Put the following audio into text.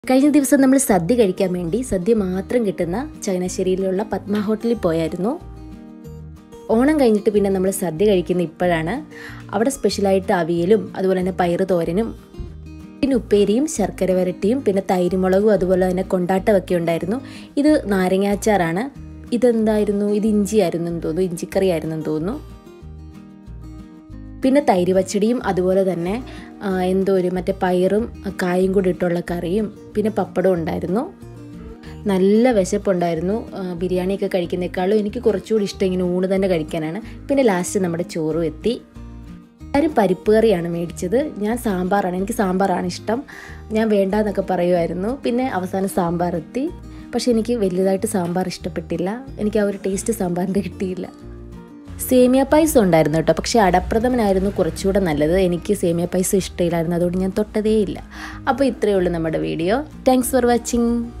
കഴിഞ്ഞ ദിവസം നമ്മൾ സദ്യ കഴിക്കാൻ വേണ്ടി സദ്യ മാത്രം കിട്ടുന്ന ചങ്ങനാശ്ശേരിയിലുള്ള പത്മ ഹോട്ടലിൽ പോയായിരുന്നു ഓണം കഴിഞ്ഞിട്ട് പിന്നെ നമ്മൾ സദ്യ കഴിക്കുന്ന ഇപ്പോഴാണ് അവിടെ സ്പെഷ്യലായിട്ട് അവിയലും അതുപോലെ തന്നെ പയറ് തോരനും പിന്നെ ഉപ്പേരിയും ശർക്കര വരട്ടിയും പിന്നെ തൈരുമുളകും അതുപോലെ തന്നെ കൊണ്ടാട്ടമൊക്കെ ഉണ്ടായിരുന്നു ഇത് നാരങ്ങാച്ചാറാണ് ഇതെന്തായിരുന്നു ഇത് ഇഞ്ചിയായിരുന്നു എന്ന് തോന്നുന്നു ഇഞ്ചിക്കറി ആയിരുന്നു എന്ന് തോന്നുന്നു പിന്നെ തൈര് പച്ചടിയും അതുപോലെ തന്നെ ആ, എന്തോ ഒരു മറ്റേ പയറും കായും കൂടി ഇട്ടുള്ള കറിയും പിന്നെ പപ്പടവും ഉണ്ടായിരുന്നു നല്ല വിശപ്പുണ്ടായിരുന്നു ആ, ബിരിയാണിയൊക്കെ കഴിക്കുന്നേക്കാളും എനിക്ക് കുറച്ചുകൂടി ഇഷ്ടം ഇങ്ങനെ ഊണ് തന്നെ കഴിക്കാനാണ് പിന്നെ ലാസ്റ്റ് നമ്മുടെ ചോറും എത്തി എല്ലാവരും പരിപ്പ് കറിയാണ് മേടിച്ചത് ഞാൻ സാമ്പാറാണ് എനിക്ക് സാമ്പാറാണ് ഇഷ്ടം ഞാൻ വേണ്ടാന്നൊക്കെ പറയുമായിരുന്നു പിന്നെ അവസാനം സാമ്പാർ എത്തി പക്ഷെ എനിക്ക് വലുതായിട്ട് സാമ്പാർ ഇഷ്ടപ്പെട്ടില്ല എനിക്ക് ആ ഒരു ടേസ്റ്റ് സാമ്പാറിൻ്റെ കിട്ടിയില്ല സേമിയ പായസം ഉണ്ടായിരുന്നു കേട്ടോ പക്ഷേ അടപ്രഥമനായിരുന്നു കുറച്ചുകൂടെ നല്ലത് എനിക്ക് സേമിയ പായസം ഇഷ്ടമില്ലായിരുന്നു അതുകൊണ്ട് ഞാൻ തൊട്ടതേയില്ല അപ്പോൾ ഇത്രയേ ഉള്ളൂ നമ്മുടെ വീഡിയോ താങ്ക്സ് ഫോർ വാച്ചിങ്